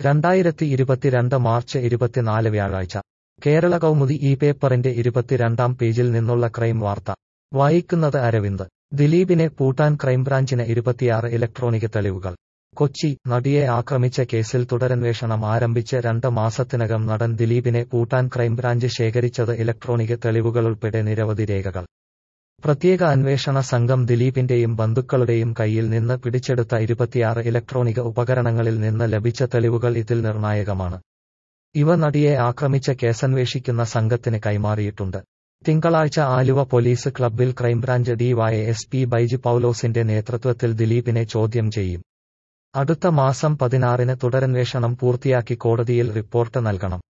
രണ്ടായിരത്തി ഇരുപത്തിരണ്ട് മാർച്ച് ഇരുപത്തിനാല് വ്യാഴാഴ്ച കേരള കൗമുദി ഈ പേപ്പറിന്റെ ഇരുപത്തിരണ്ടാം പേജിൽ നിന്നുള്ള ക്രൈം വാർത്ത വായിക്കുന്നത് അരവിന്ദ് ദിലീപിനെ പൂട്ടാൻ ക്രൈംബ്രാഞ്ചിന് ഇരുപത്തിയാറ് ഇലക്ട്രോണിക് തെളിവുകൾ കൊച്ചി നടിയെ ആക്രമിച്ച കേസിൽ തുടരന്വേഷണം ആരംഭിച്ച് രണ്ട് മാസത്തിനകം നടൻ ദിലീപിനെ പൂട്ടാൻ ക്രൈംബ്രാഞ്ച് ശേഖരിച്ചത് ഇലക്ട്രോണിക് തെളിവുകളുൾപ്പെടെ നിരവധി രേഖകൾ പ്രത്യേക അന്വേഷണ സംഘം ദിലീപിന്റെയും ബന്ധുക്കളുടെയും കയ്യിൽ നിന്ന് പിടിച്ചെടുത്ത ഇരുപത്തിയാറ് ഇലക്ട്രോണിക് ഉപകരണങ്ങളിൽ നിന്ന് ലഭിച്ച തെളിവുകൾ ഇതിൽ നിർണായകമാണ് ഇവ നടിയെ ആക്രമിച്ച കേസന്വേഷിക്കുന്ന സംഘത്തിന് കൈമാറിയിട്ടുണ്ട് തിങ്കളാഴ്ച ആലുവ പോലീസ് ക്ലബ്ബിൽ ക്രൈംബ്രാഞ്ച് ഡിവൈഎസ്പി ബൈജു പൌലോസിന്റെ നേതൃത്വത്തിൽ ദിലീപിനെ ചോദ്യം ചെയ്യും അടുത്ത മാസം പതിനാറിന് തുടരന്വേഷണം പൂർത്തിയാക്കി കോടതിയിൽ റിപ്പോർട്ട് നൽകണം